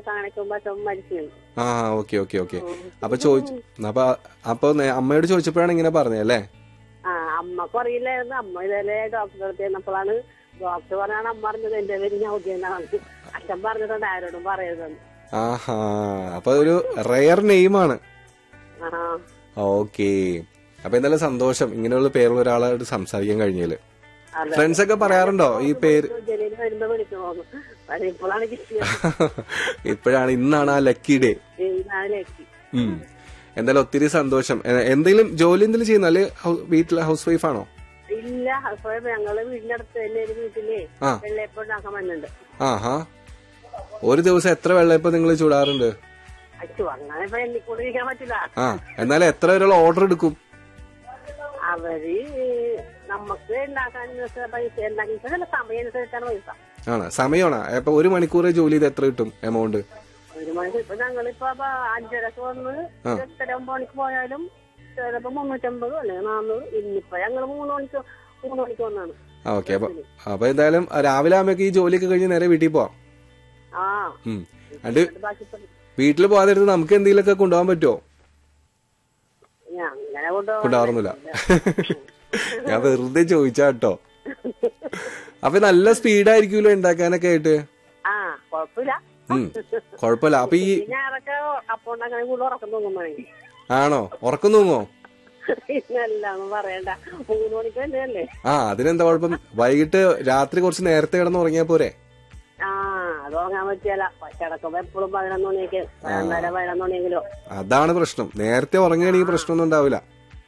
മാസം കാണിക്കുമ്പോ അച്ഛൻ മരിച്ചു ആ ഓക്കെ ഓക്കെ ഓക്കെ അപ്പൊ ചോദിച്ചു അപ്പൊ അപ്പൊ നേ- അമ്മയോട് ചോദിച്ചപ്പോഴാണ് ഇങ്ങനെ പറഞ്ഞത് അല്ലേ ആ അമ്മക്ക് അറിയില്ലായിരുന്നു അമ്മ ഇതേ ഡോക്ടറെ അടുത്ത് ചെന്നപ്പോഴാണ് ഡോക്ടർ പറഞ്ഞാണ് അമ്മ പറഞ്ഞത് എന്റെ പേര് ഞൗദ്യനാണ് അച്ഛൻ പറഞ്ഞിട്ടുണ്ട് ആരോടും പറയരുതെന്ന് ആഹാ അപ്പൊ ഒരു റെയർ നെയിമാണ് ആ ഓക്കെ അപ്പൊ എന്തായാലും സന്തോഷം ഇങ്ങനെയുള്ള പേരുള്ള ഒരാളായിട്ട് സംസാരിക്കാൻ കഴിഞ്ഞാല് അതെ. ഫ്രണ്ട്സ് ഒക്കെ പറയാറുണ്ടോ ഈ പേര് ജലീല് വരുമ്പോ വിളിച്ചു പോകുന്നു പക്ഷെ ഇപ്പോഴാണ് കിട്ടിയത് ഇപ്പോഴാണ് ഇന്നാണ് ആ ലക്കി ഡേ നാലേക്ക് ഉം. എന്തായാലും ഒത്തിരി സന്തോഷം എ- എന്തെങ്കിലും ജോലി എന്തെങ്കിലും ചെയ്യുന്ന അല്ലെ വീട്ടിലെ ഹൗസ് വൈഫ് ആണോ ഇല്ല അപ്പൊ ഞങ്ങള് വീടിനടുത്ത് തന്നെ ഒരു വീട്ടിലേ ആ. വെള്ളയപ്പം ഉണ്ടാക്കാൻ വന്നിട്ടുണ്ട് ആഹാ ഒരു ദിവസം എത്ര വെള്ളയപ്പം നിങ്ങൾ ചൂടാറുണ്ട് അച്ചു അങ്ങനെ ഇപ്പൊ എണ്ണിക്കൊണ്ടിരിക്കാൻ പറ്റില്ല ആ എന്നാലും എത്ര പേരുള്ള ഓർഡർ എടുക്കും അവര് നമുക്ക് ഉണ്ടാക്കാൻ പൈസ ഉണ്ടാക്കി സമയം അനുസരിച്ചാണ് പൈസ ആണ് സമയമാണോ അപ്പൊ ഒരു മണിക്കൂർ ജോലി ചെയ്ത് എത്ര കിട്ടും എമൗണ്ട് ഒരു മണിക്ക് ഇപ്പൊ ഞങ്ങളിപ്പോ ബ- അഞ്ചരക്ക് വന്ന് എട്ടര ഒമ്പത് മണിക്ക് പോയാലും ചിലപ്പോ മുന്നൂറ്റമ്പത് അല്ലെങ്കിൽ നാന്നൂറ് ഇന്നിപ്പോ ഞങ്ങള് മൂന്ന് മണിക്ക് മൂന്ന് മണിക്ക് വന്നാണ് ആ ഓക്കെ അപ്പൊ അപ്പൊ എന്തായാലും രാവിലെ ആകുമ്പോ ഈ ജോലിയൊക്കെ കഴിഞ്ഞ് നേരെ വീട്ടിൽ പോവാം ആ ഉം അണ്ട് ബാക്കി ഇപ്പൊ വീട്ടിൽ പോകാതിരുന്ന് നമുക്ക് എന്തെങ്കിലുമൊക്കെ കൊണ്ടുപോകാൻ പറ്റുമോ ഞാൻ അങ്ങനെ കൊണ്ടുപോകാൻ കൊണ്ടുപോകാറൊന്നുമില്ല ഞാൻ വെറുതെ ചോദിച്ചാ കേട്ടോ അപ്പൊ നല്ല സ്പീഡായിരിക്കുമല്ലോ ഉണ്ടാക്കാനൊക്കെ ആയിട്ട് ആ കൊഴപ്പില്ല ഉം കൊഴപ്പല്ല അപ്പൊ ഈ ഞാനൊക്കെ അപ്പൊ ഉണ്ടാക്കാൻ കൂടുതൽ ഉറക്കം തോന്നുമ്പോഴെങ്കിൽ ആണോ ഉറക്കം തൂങ്ങോ ഇന്നല്ലാന്ന് പറയണ്ട മൂന്ന് മണിക്ക് തന്നെയല്ലേ ആ അതിനെന്താ കുഴപ്പം വൈകിട്ട് രാത്രി കുറച്ച് നേരത്തെ കിടന്ന് ഉറങ്ങിയാ പോരെ ആ അത് ഉറങ്ങാൻ പറ്റിയല്ല കിടക്കുമ്പോ എപ്പോഴും പതിനൊന്ന് മണിയൊക്കെ പതിനൊന്നര പതിനൊന്ന് മണിയെങ്കിലോ അതാണ് പ്രശ്നം നേരത്തെ ഉറങ്ങുകയാണെങ്കിൽ പ്രശ്നമൊന്നും ഉണ്ടാവില്ല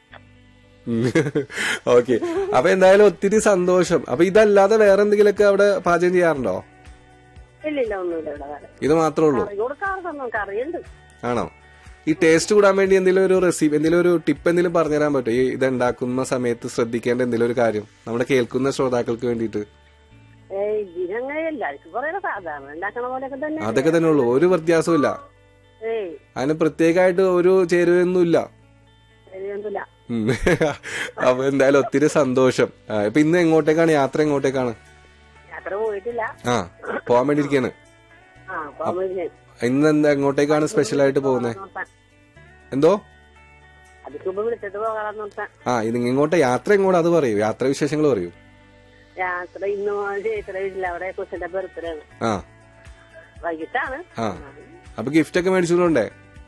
ഓക്കെ അപ്പൊ എന്തായാലും ഒത്തിരി സന്തോഷം അപ്പൊ ഇതല്ലാതെ വേറെ എന്തെങ്കിലുമൊക്കെ അവിടെ പാചകം ചെയ്യാറുണ്ടോ ഇല്ലില്ല ഒന്നുമില്ല ഇവിടെ വേറെ ഇത് മാത്രമേ ഉള്ളൂ കറി കൊടുക്കാറൊന്നും കറിയുണ്ട് ആണോ ഈ ടേസ്റ്റ് കൂടാൻ വേണ്ടി എന്തെങ്കിലും ഒരു റെസിപ്പി എന്തെങ്കിലും ഒരു ടിപ്പ് എന്തെങ്കിലും പറഞ്ഞുതരാൻ പറ്റുമോ ഈ ഇത് ഉണ്ടാക്കുന്ന സമയത്ത് ശ്രദ്ധിക്കേണ്ട എന്തെങ്കിലും ഒരു കാര്യം നമ്മുടെ കേൾക്കുന്ന ശ്രോതാക്കൾക്ക് വേണ്ടിയിട്ട് ഏയ് ഇതിനങ്ങനെ എല്ലാവർക്കും പറയണ സാധാരണ ഉണ്ടാക്കണ പോലെയൊക്കെ തന്നെ അതൊക്കെ തന്നെ ഉള്ളൂ ഒരു വ്യത്യാസവും ഇല്ല ഏയ് അതിന് പ്രത്യേകമായിട്ട് ഒരു ചേരുവയൊന്നും ഇല്ല ശരിയൊന്നുമില്ല ഉം. അപ്പൊ എന്തായാലും ഒത്തിരി സന്തോഷം ആ, ഇപ്പൊ ഇന്ന് എങ്ങോട്ടേക്കാണ് യാത്ര എങ്ങോട്ടേക്കാണ് യാത്ര പോയിട്ടില്ല ആ പോവാൻ വേണ്ടി ഇരിക്കാണ് ആ അപ്പൊ പിന്നെ ഇന്ന് എന്താ എങ്ങോട്ടേക്കാണ് സ്പെഷ്യൽ ആയിട്ട് പോകുന്നത് നോക്കാൻ. എന്തോ അതിക്ക് മുമ്പ് വിളിച്ചിട്ട് പോകാമെന്ന് നോക്കാൻ ആ ഇത് ഇങ്ങോട്ട് യാത്ര എങ്ങോട്ട് അത് പറയൂ യാത്ര വിശേഷങ്ങൾ പറയൂ യാത്ര ഇന്ന് ചേച്ചിയുടെ വീട്ടിൽ അവിടെ കൊച്ചിന്റെ ബർത്ത്ഡേ ആണ് ആ വൈകിട്ടാണ് ആ അപ്പൊ ഗിഫ്റ്റ് ഒക്കെ മേടിച്ചിട്ടുണ്ടേ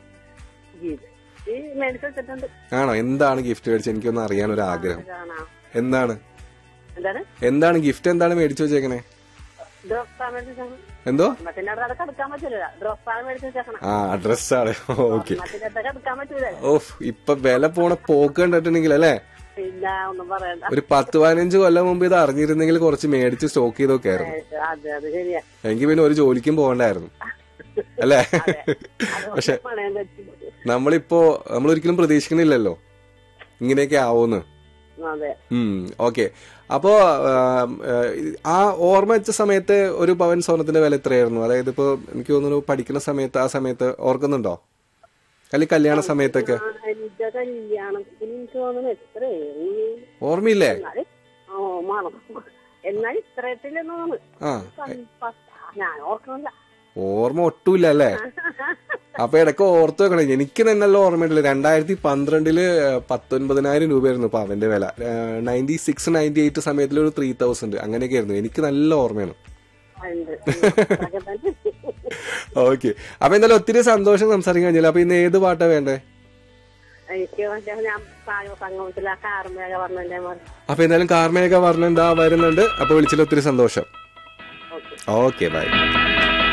ഇത് ഈ മേടിച്ച് വെച്ചിട്ടുണ്ട് ആണോ എന്താണ് ഗിഫ്റ്റ് മേടിച്ചത് എനിക്കൊന്ന് അറിയാൻ ഒരു ആഗ്രഹം കാണാം എന്താണ് എന്താണ് എന്താണ് ഗിഫ്റ്റ് എന്താണ് മേടിച്ചു വെച്ചേക്കണേ ഡ്രോപ്പാൻ മേടിച്ചാണ് എന്തോ അമ്മത്തിന്റെ അടുത്ത് അതൊക്കെ എടുക്കാൻ പറ്റൂല ഡ്രോപ്പാൻ മേടിച്ച് വെച്ചേക്കണം ആ ഡ്രസ്സാണ് ഓക്കെ അമ്മത്തിന്റെ അടുത്തൊക്കെ എടുക്കാൻ പറ്റൂല ഓഫ് ഇപ്പൊ വില പോണ പോക്ക് കണ്ടിട്ടുണ്ടെങ്കിൽ അല്ലേ ഇല്ല ഒന്നും പറയണ്ട ഒരു പത്ത് പതിനഞ്ച് കൊല്ലം മുമ്പ് ഇത് അറിഞ്ഞിരുന്നെങ്കിൽ കുറച്ച് മേടിച്ച് സ്റ്റോക്ക് ചെയ്തൊക്കെ ആയിരുന്നു അതെ അത് ശരിയാ എനിക്ക് പിന്നെ ഒരു ജോലിക്കും പോകണ്ടായിരുന്നു അല്ലേ പക്ഷെ പണയം തെറ്റി നമ്മളിപ്പോ നമ്മൾ ഒരിക്കലും പ്രതീക്ഷിക്കണില്ലല്ലോ ഇങ്ങനെയൊക്കെ ആവുമെന്ന് അതെ ഉം ഓക്കെ അപ്പോ ആം, ആ, ആ ഓർമ്മ വെച്ച സമയത്ത് ഒരു പവൻ സ്വർണത്തിന്റെ വില എത്രയായിരുന്നു അതായത് ഇപ്പോ എനിക്ക് തോന്നുന്നു പഠിക്കുന്ന സമയത്ത് ആ സമയത്ത് ഓർക്കുന്നുണ്ടോ അല്ലെങ്കിൽ കല്യാണ സമയത്തൊക്കെ ആ, എന്റെ കല്യാണത്തിന് എനിക്ക് തോന്നുന്നു എത്രയായി ഓർമ്മയില്ലേ എന്നാല് ഓ മാണം എന്നാൽ ഇത്രയത്തില്ലെന്ന് തോന്നുന്നു ആ പ- പ- ഞാൻ ഓർക്കണില്ല ഓർമ്മ ഒട്ടുമില്ല അല്ലേ അപ്പൊ ഇടയ്ക്ക് ഓർത്തു വെക്കണം എനിക്ക് തന്നെയല്ല ഓർമ്മയുണ്ടല്ലോ രണ്ടായിരത്തി പന്ത്രണ്ടില് പത്തൊൻപതിനായിരം രൂപയായിരുന്നു പവന്റെ വില നയൻറ്റി സിക്സ് നയൻറ്റി എയ്റ്റ് സമയത്തിൽ ഒരു ത്രീ തൗസൻഡ് അങ്ങനെയൊക്കെ ആയിരുന്നു എനിക്ക് നല്ല ഓർമ്മയാണ് ഉണ്ട്. അതൊക്കെ തന്നെ. ഓക്കെ അപ്പൊ എന്തായാലും ഒത്തിരി സന്തോഷം സംസാരിക്കാൻ കഴിഞ്ഞില്ല അപ്പൊ ഇന്ന് ഏത് പാട്ടാ വേണ്ടേ എനിക്ക് മറ്റേ ഞാൻ സായോ സംഗമത്തിൽ ആ കാർമേഘ പറഞ്ഞതിന്റെ മാറി അപ്പൊ എന്തായാലും കാർമേക വർണ്ണൻ ദാ വരുന്നുണ്ട് അപ്പൊ വിളിച്ചതിൽ ഒത്തിരി സന്തോഷം ഓക്കെ ഓക്കെ ബൈ